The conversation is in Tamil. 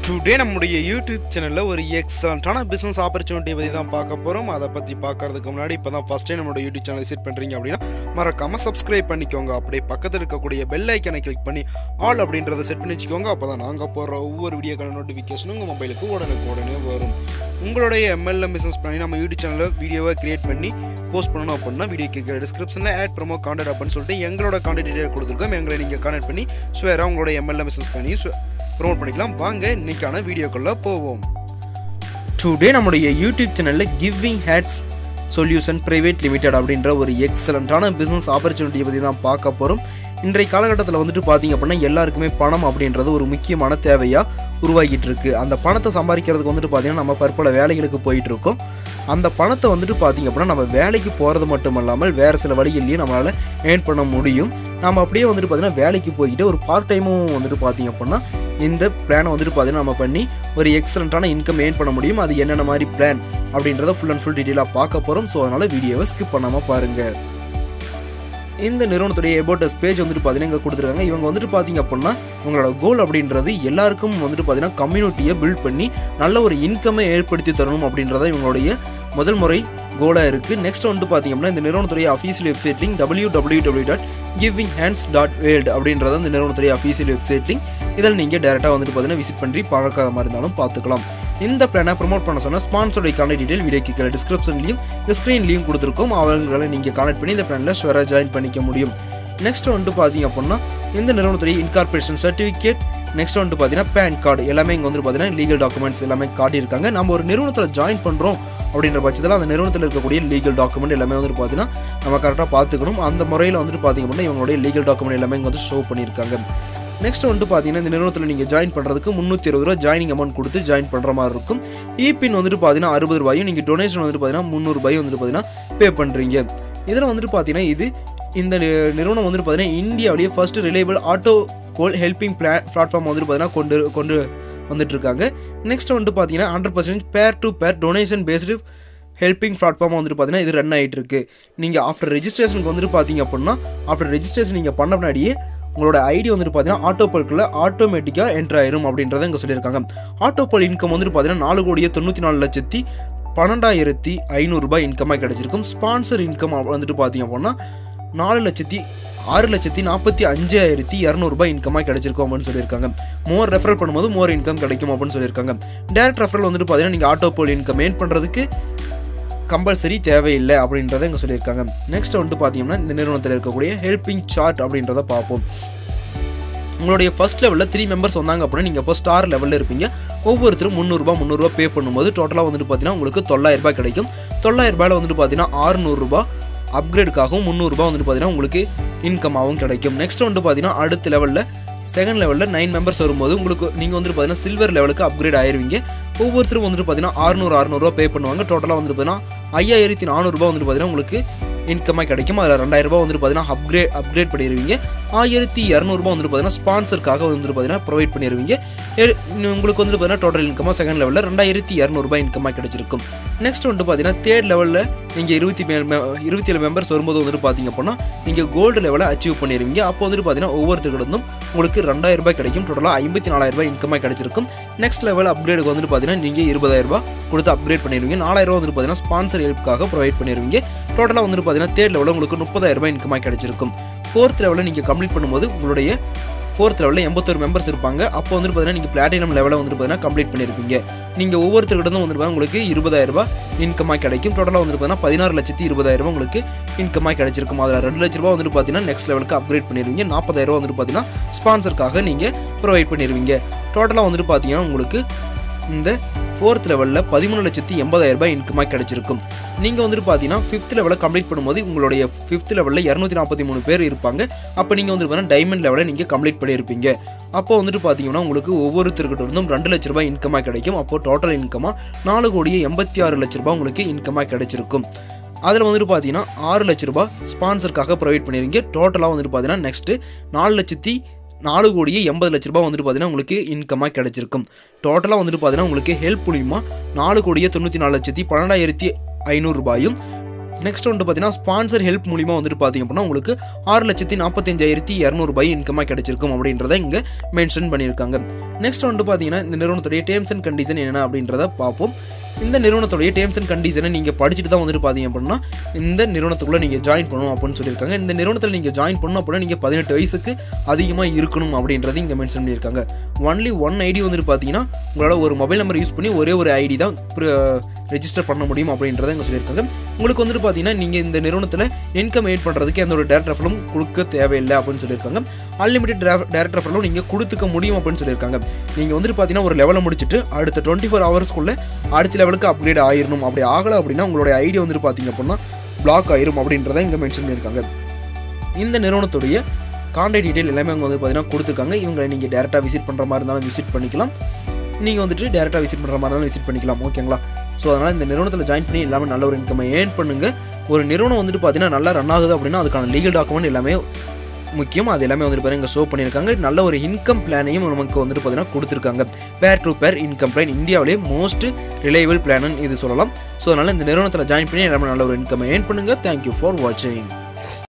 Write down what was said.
டுடே நம்முடைய யூடியூப் சேனலில் ஒரு எக்ஸலண்ட்டான பிஸ்னஸ் ஆப்பர்ச்சுனிட்டியை பற்றி தான் பார்க்க போகிறோம் அதை பற்றி பார்க்கறதுக்கு முன்னாடி இப்போ தான் ஃபஸ்ட் டைம் நம்மளோட யூடியூப் சேனல் விசிட் பண்ணுறீங்க அப்படின்னா மறக்காமல் சப்ஸ்கிரைப் பண்ணிக்கோங்க அப்படியே பக்கத்தில் இருக்கக்கூடிய பெல் ஐக்கனை கிளிக் பண்ணி ஆல் அப்படின்றத செட் பண்ணி வச்சுக்கோங்க அப்போ தான் நாங்கள் போடுற ஒவ்வொரு வீடியோக்கான நோட்டிஃபிகேஷனும் உங்கள் மொபைலுக்கு உடனுக்கு உடனே வரும் உங்களுடைய எம்எல்எம் பிஸ்னஸ் பண்ணி நம்ம யூடியூப் சேனலில் வீடியோவை கிரியேட் பண்ணி போஸ்ட் பண்ணணும் அப்படின்னா வீடியோ கேட்குற டிஸ்கிரிப்ஷனில் ஆட் ப்ரோமோ கான்டாக்ட் அப்படின்னு சொல்லிட்டு எங்களோட கான்டாக்ட் டீடைல் கொடுத்துருக்கோம் எங்களை நீங்கள் கான்டாக்ட் பண்ணி ஷுவராக உங்களோட எம்எல்எம் பிஸ்னஸ் பண்ணி ப்ரோமோட் பண்ணிக்கலாம் வாங்க இன்னைக்கான வீடியோக்குள்ளே போவோம் டுடே நம்முடைய யூடியூப் சேனலில் giving hands solution private limited அப்படின்ற ஒரு எக்ஸலண்ட்டான பிஸ்னஸ் ஆப்பர்ச்சுனிட்டியை பற்றி தான் பார்க்க போகிறோம் இன்றைய காலகட்டத்தில் வந்துட்டு பார்த்தீங்க அப்படின்னா எல்லாருக்குமே பணம் அப்படின்றது ஒரு முக்கியமான தேவையாக உருவாகிட்டு இருக்கு அந்த பணத்தை சம்பாதிக்கிறதுக்கு வந்துட்டு பார்த்தீங்கன்னா நம்ம பற்பல வேலைகளுக்கு போயிட்டு இருக்கோம் அந்த பணத்தை வந்துட்டு பார்த்தீங்க அப்படின்னா நம்ம வேலைக்கு போகிறது மட்டும் இல்லாமல் வேறு சில வழிகள்லையும் நம்மளால் ஏர்ன் பண்ண முடியும் நம்ம அப்படியே வந்துட்டு பார்த்தீங்கன்னா வேலைக்கு போய்கிட்டு ஒரு பார்ட் டைமும் வந்துட்டு பார்த்தீங்க அப்படின்னா இந்த பிளானை வந்துட்டு பார்த்தீங்கன்னா நம்ம பண்ணி ஒரு எக்ஸலண்ட்டான இன்கம் ஏர்ன் பண்ண முடியும் அது என்னென்ன மாதிரி பிளான் அப்படின்றத ஃபுல் அண்ட் ஃபுல் டீட்டெயிலாக பார்க்க போகிறோம் ஸோ அதனால் வீடியோவை ஸ்கிப் பண்ணாமல் பாருங்கள் இந்த நிறுவனத்துடைய எபோட்டஸ் பேஜ் வந்துட்டு பார்த்தீங்கன்னா இங்கே கொடுத்துருக்காங்க இவங்க வந்துட்டு பார்த்தீங்க அப்படின்னா உங்களோட கோல் அப்படின்றது எல்லாருக்கும் வந்துட்டு பார்த்தீங்கன்னா கம்யூனிட்டியை பில்ட் பண்ணி நல்ல ஒரு இன்கம்மை ஏற்படுத்தி தரணும் அப்படின்றத இவங்களுடைய முதல் முறை கோலாக இருக்குது நெக்ஸ்ட் வந்துட்டு பார்த்தீங்க அப்படின்னா இந்த நிறுவனத்துடைய official website link W W W dot giving hands dot world அப்படின்றத இந்த நிறுவனத்துடைய அஃபீஷியல் வெப்சைட் லிங்க் இதில் நீங்கள் டேரெக்டாக வந்துட்டு பார்த்தீங்கன்னா விசிட் பண்ணி பார்க்காத மாதிரி இருந்தாலும் பார்த்துக்கலாம் இந்த பிளானை ப்ரோமோட் பண்ண சொன்னால் ஸ்பான்சருடைய கான்டாக்ட் டீடைல் வீடியோ கீழே டிஸ்கிரிப்ஷன்லையும் இந்த ஸ்க்ரீன்லையும் கொடுத்துருக்கோம் அவங்களை நீங்கள் கான்டாக்ட் பண்ணி இந்த பிளானில் ஷுவராக ஜாயின் பண்ணிக்க முடியும் நெக்ஸ்ட் வந்துட்டு பார்த்தீங்க அப்படின்னா இந்த நிறுவனத்துடைய இன்கார்பரேஷன் சர்டிஃபிகேட் நெக்ஸ்ட் வந்துட்டு பார்த்தீங்கன்னா பேன் கார்டு எல்லாமே இங்கே வந்துட்டு பார்த்தீங்கன்னா லீகல் டாக்குமெண்ட்ஸ் எல்லாமே காட்டியிருக்காங்க நம்ம ஒரு நிறுவனத்தில் ஜாயின் பண்ணுறோம் அப்படின்ற பட்சத்தில் அந்த நிறுவனத்தில் இருக்கக்கூடிய லீகல் டாக்குமெண்ட் எல்லாமே வந்துட்டு பார்த்தீங்கன்னா நம்ம கரெக்டாக பார்த்துக்கணும் அந்த முறையில் வந்துட்டு பார்த்தீங்க அப்படின்னா இவங்களுடைய லீகல் டாக்குமெண்ட் எல்லாமே இங்கே வந்து ஷோ பண்ணியிருக்காங்க நெக்ஸ்ட் வந்துட்டு பார்த்தீங்கன்னா இந்த நிறுவனத்தில் நீங்கள் ஜாயின் பண்ணுறதுக்கு முந்நூற்றி இருபது ரூபா ஜாயினிங் அமௌண்ட் கொடுத்து ஜாயின் பண்ணுற மாதிரி இருக்கும் இபின் வந்துட்டு பார்த்தீங்கன்னா அறுபது ரூபாயும் நீங்கள் டொனேஷன் வந்துட்டு பார்த்தீங்கன்னா முந்நூறுபாயும் வந்துட்டு பார்த்தீங்கன்னா பே பண்ணுறீங்க இதில் வந்துட்டு பார்த்தீங்கன்னா இது இந்த நி- நிறுவனம் வந்துட்டு பார்த்தீங்கன்னா இந்தியாவிலேயே first reliable auto goal helping பிளா பிளாட்ஃபார்ம் வந்துட்டு பார்த்தீங்கன்னா கொண்டு கொண்டு வந்துட்டு இருக்காங்க நெக்ஸ்ட் வந்துட்டு பார்த்தீங்கன்னா hundred percent peer to peer donation based helping platform வந்துட்டு பார்த்தீங்கன்னா இது ரன் ஆகிட்டு இருக்கு நீங்கள் ஆஃப்டர் ரெஜிஸ்ட்ரேஷனுக்கு வந்துட்டு பார்த்தீங்க அப்படின்னா ஆஃப்டர் ரெஜிஸ்ட்ரேஷன் நீங்கள் பண்ண முன்னாடியே உங்களோட ஐடி வந்துட்டு பார்த்தீங்கன்னா ஆட்டோபோல்குள்ள ஆட்டோமேட்டிக்காக என்ட்ரு ஆயிரும் அப்படின்றத இங்கே சொல்லியிருக்காங்க ஆட்டோபோல் இன்கம் வந்துட்டு பார்த்தீங்கன்னா நாலு கோடியே தொண்ணூற்றி நாலு லட்சத்தி பன்னெண்டாயிரத்தி ஐநூறுரூபா இன்கமாக கிடைச்சிருக்கும் ஸ்பான்சர் இன்கம் வந்துட்டு பார்த்தீங்க அப்படின்னா நாலு லட்சத்தி ஆறு லட்சத்தி நாற்பத்தி அஞ்சாயிரத்தி இரநூறுபா இன்கமாக கிடைச்சிருக்கும் அப்படின்னு சொல்லியிருக்காங்க மோர் ரெஃபரல் பண்ணும்போது மோர் இன்கம் கிடைக்கும் அப்படின்னு சொல்லியிருக்காங்க டேரக்ட் ரெஃபரல் வந்துட்டு பார்த்தீங்கன்னா நீங்கள் ஆட்டோபோல் இன்கம் ஏன் பண்ணுறதுக்கு கம்பல்சரி தேவையில்லை அப்படின்றத இங்கே சொல்லியிருக்காங்க நெக்ஸ்ட் வந்துட்டு பார்த்தீங்கன்னா இந்த நிறுவனத்தில் இருக்கக்கூடிய ஹெல்பிங் சார்ட் அப்படின்றத பார்ப்போம் உங்களுடைய ஃபர்ஸ்ட் லெவலில் த்ரீ மெம்பர்ஸ் வந்தாங்க அப்படின்னா நீங்கள் இப்போ ஸ்டார் லெவலில் இருப்பீங்க ஒவ்வொருத்தரும் முந்நூறுரூபா முந்நூறுரூவா பே பண்ணும்போது டோட்டலாக வந்துட்டு பார்த்தீங்கன்னா உங்களுக்கு தொள்ளாயிரம் ரூபாய் கிடைக்கும் தொள்ளாயிரம் ரூபாயில் வந்துட்டு பார்த்தீங்கன்னா ஆறுநூறுபா அப்கிரேடுக்காகவும் முந்நூறுரூபா வந்துட்டு பார்த்தீங்கன்னா உங்களுக்கு இன்கமாகவும் கிடைக்கும் நெக்ஸ்ட் வந்துட்டு பார்த்தீங்கன்னா அடுத்த லெவலில் செகண்ட் லெவலில் நைன் மெம்பர்ஸ் வரும்போது உங்களுக்கு நீங்கள் வந்துட்டு பார்த்தீங்கன்னா சில்வர் லெவலுக்கு அப்கிரேட் ஆயிருவீங்க ஒவ்வொருத்தரும் வந்துட்டு பார்த்தீங்கன்னா அறுநூறு அறுநூறுவா பே பண்ணுவாங்க டோட்டலாக வந்துட்டு பார்த்தீங்கன்னா ஐயாயிரத்தி நானூறுரூபா வந்துட்டு பார்த்தீங்கன்னா உங்களுக்கு இன்கமாக கிடைக்கும் அதில் ரெண்டாயிரம் ரூபாய் வந்துட்டு பார்த்தீங்கன்னா அப்கிரேட் அப்கிரேட் பண்ணிடுவீங்க ஆயிரத்தி இரநூறுபா வந்துட்டு பார்த்தீங்கன்னா ஸ்பான்சருக்காக வந்துட்டு பார்த்தீங்கன்னா ப்ரொவைட் பண்ணிடுவீங்க எ- இன்னும் உங்களுக்கு வந்துட்டு பார்த்தீங்கன்னா டோட்டல் இன்கமாக செகண்ட் லெவலில் ரெண்டாயிரத்தி இரநூறுபா இன்கமாக கிடைச்சிருக்கும் நெக்ஸ்ட் வந்துட்டு பார்த்தீங்கன்னா தேர்ட் லெவலில் நீங்கள் இருபத்தி மே இருபத்தி ஏழு மெம்பர்ஸ் வரும்போது வந்துட்டு பார்த்தீங்க அப்படின்னா நீங்கள் கோல்டு லெவலை அச்சீவ் பண்ணிடுவீங்க அப்போ வந்துட்டு பார்த்தீங்கன்னா ஒவ்வொருத்தருக்கிட்டும் உங்களுக்கு ரெண்டாயிரம் ரூபாய் கிடைக்கும் டோட்டலாக ஐம்பத்தி நாலாயிரம் ரூபாய் இன்கமாக கிடைச்சிருக்கும் நெக்ஸ்ட் லெவல் அப்கிரேடுக்கு வந்துட்டு பார்த்தீங்கன்னா நீங்கள் இருபதாயிரம் ரூபாய் கொடுத்து அப்கிரேட் பண்ணிடுவீங்க நாலாயிரம் ரூபாய் வந்துட்டு பார்த்தீங்கன்னா ஸ்பான்சர் ஹெல்ப்புக்காக ப்ரொவைட் பண்ணிடுவீங்க டோட்டலாக வந்துட்டு பார்த்தீங்கன்னா தேர்ட் லெவலில் உங்களுக்கு முப்பதாயிரம் ரூபாய் இன்கமாக கிடைச்சிருக்கும் ஃபோர்த் லெவலில் நீங்கள் கம்ப்ளீட் பண்ணும்போது உங்களுடைய ஃபோர்த் லெவலில் எண்பத்தொரு மெம்பர்ஸ் இருப்பாங்க அப்போ வந்துட்டு பார்த்தீங்கன்னா நீங்கள் பிளாட்டினம் லெவலில் வந்துட்டு பார்த்தீங்கன்னா கம்ப்ளீட் பண்ணியிருப்பீங்க நீங்கள் ஒவ்வொருத்தர்கிட்ட வந்துட்டு பார்த்தீங்கன்னா உங்களுக்கு இருபதாயிரம் ரூபாய் இன்கமாக கிடைக்கும் டோட்டலாக வந்துட்டு பார்த்தீங்கன்னா பதினாறு லட்சத்தி இருபதாயிரம் ரூபாய் உங்களுக்கு இன்கமாக கிடைச்சிருக்கும் அதில் ரெண்டு லட்ச ரூபாய் வந்துட்டு பார்த்தீங்கன்னா நெக்ஸ்ட் லெவலுக்கு அப்கிரேட் பண்ணிடுவீங்க நாற்பதாயிரம் ரூபாய் வந்துட்டு பார்த்தீங்கன்னா ஸ்பான்சருக்காக நீங்கள் ப்ரொவைட் பண்ணிடுவீங்க டோட்டலாக வந்துட்டு பார்த்தீங்கன்னா உங்களுக்கு இந்த ஃபோர்த் லெவலில் பதிமூணு லட்சத்தி எண்பதாயிரம் ரூபாய் இன்கமாக கிடைச்சிருக்கும் நீங்கள் வந்துட்டு பார்த்தீங்கன்னா ஃபிஃப்த் லெவலில் கம்ப்ளீட் பண்ணும்போது உங்களுடைய ஃபிஃப்த் லெவலில் இரநூத்தி நாற்பத்தி மூணு பேர் இருப்பாங்க அப்போ நீங்கள் வந்துட்டு பார்த்தீங்கன்னா டைமண்ட் லெவலில் நீங்கள் கம்ப்ளீட் பண்ணியிருப்பீங்க அப்போ வந்துட்டு பார்த்தீங்கன்னா உங்களுக்கு ஒவ்வொருத்தருக்கிட்ட இருந்தும் ரெண்டு லட்ச ரூபாய் இன்கமாக கிடைக்கும் அப்போ டோட்டல் இன்கமாக நாலு கோடியே எண்பத்தி ஆறு லட்ச ரூபாய் உங்களுக்கு இன்கமாக கிடைச்சிருக்கும் அதில் வந்துட்டு பார்த்தீங்கன்னா ஆறு லட்ச ரூபாய் ஸ்பான்சருக்காக ப்ரொவைட் பண்ணிருங்க டோட்டலாக வந்துட்டு பார்த்தீங்கன்னா நெக்ஸ்ட்டு நாலு லட்சத்தி நாலு கோடியே எண்பது லட்ச ரூபாய் வந்துட்டு பார்த்தீங்கன்னா உங்களுக்கு இன்கமாக கிடைச்சிருக்கும் டோட்டலாக வந்துட்டு பார்த்தீங்கன்னா உங்களுக்கு ஹெல்ப் மூலியமா நாலு கோடியே தொண்ணூற்றி நாலு லட்சத்தி பன்னெண்டாயிரத்தி ஐநூறு ரூபாயும் நெக்ஸ்ட் வந்துட்டு பார்த்தீங்கன்னா ஸ்பான்சர் ஹெல்ப் மூலிமா வந்துட்டு பார்த்தீங்க அப்படின்னா உங்களுக்கு ஆறு லட்சத்தி நாற்பத்தஞ்சாயிரத்தி இரநூறுபாய் இன்கமாக கிடைச்சிருக்கும் அப்படின்றத இங்கே மென்ஷன் பண்ணியிருக்காங்க நெக்ஸ்ட் வந்துட்டு பார்த்தீங்கன்னா இந்த நிறுவனத்துடைய டேர்ம்ஸ் அண்ட் கண்டிஷன் என்ன அப்படின்றத பார்ப்போம் இந்த நிறுவனத்துடைய டேர்ம்ஸ் அண்ட் கண்டிஷனை நீங்கள் படிச்சுட்டு தான் வந்துட்டு பார்த்தீங்க அப்படின்னா இந்த நிறுவனத்துக்குள்ளே நீங்கள் ஜாயின் பண்ணணும் அப்படின்னு சொல்லியிருக்காங்க இந்த நிறுவனத்தில் நீங்கள் ஜாயின் பண்ணணும் அப்படின்னா நீங்கள் பதினெட்டு வயசுக்கு அதிகமாக இருக்கணும் அப்படின்றது இங்கே மென்ஷன் பண்ணியிருக்காங்க ஒன்லி ஒன் ஐடி வந்துட்டு பார்த்தீங்கன்னா உங்களால் ஒரு மொபைல் நம்பர் யூஸ் பண்ணி ஒரே ஒரு ஐடி தான் ரெஜிஸ்டர் பண்ண முடியும் அப்படின்றத இங்கே சொல்லியிருக்காங்க உங்களுக்கு வந்துட்டு பார்த்தீங்கன்னா நீங்கள் இந்த நிறுவனத்தில் இன்கம் எயிட் பண்ணுறதுக்கு எந்த ஒரு டேரக்ட் ரெஃபரும் கொடுக்க தேவையில்லை அப்படின்னு சொல்லியிருக்காங்க அன்லிமிட்டட் டேரக்ட் ரெஃபரும் நீங்கள் கொடுத்துக்க முடியும் அப்படின்னு சொல்லியிருக்காங்க நீங்கள் வந்துட்டு பார்த்தீங்கன்னா ஒரு லெவலை முடிச்சுட்டு அடுத்த டுவெண்ட்டி ஃபோர் ஹவர்ஸ்க்குள்ளே அடுத்த லெவலுக்கு அப்கிரேட் ஆயிரணும் அப்படி ஆகலை அப்படின்னா உங்களுடைய ஐடி வந்துட்டு பார்த்தீங்க அப்படின்னா பிளாக் ஆயிரும் அப்படின்றத இங்கே மென்ஷன் பண்ணியிருக்காங்க இந்த நிறுவனத்துடைய கான்டாக்ட் டீட்டெயில் எல்லாமே அவங்க வந்து பார்த்தீங்கன்னா கொடுத்துருக்காங்க இவங்களை நீங்கள் டேரெக்டாக விசிட் பண்ணுற மாதிரி இருந்தாலும் விசிட் பண்ணிக்கலாம் நீங்கள் வந்துட்டு டேரெக்டாக விசிட் பண்ணுற மாதிரி இருந்தாலும் விசிட் பண்ணிக்கலாம் ஓகேங்களா ஸோ அதனால் இந்த நிறுவனத்தில் ஜாயின் பண்ணி எல்லாமே நல்ல ஒரு இன்கம்மை ஏர்ன் பண்ணுங்கள் ஒரு நிறுவனம் வந்துட்டு பார்த்தீங்கன்னா நல்லா ரன் ஆகுது அப்படின்னா அதுக்கான லீகல் டாக்குமெண்ட் எல்லாமே முக்கியம் அது எல்லாமே வந்துட்டு பாருங்க ஷோ பண்ணியிருக்காங்க நல்ல ஒரு இன்கம் பிளானையும் நமக்கு வந்துட்டு பார்த்தீங்கன்னா கொடுத்துருக்காங்க peer to peer income plan இந்தியாவிலே மோஸ்ட் ரிலையபிள் பிளான் இது சொல்லலாம் ஸோ அதனால் இந்த நிறுவனத்தில் ஜாயின் பண்ணி எல்லாமே நல்ல ஒரு இன்கம் ஏர்ன் பண்ணுங்கள் தேங்க்யூ ஃபார் வாட்சிங்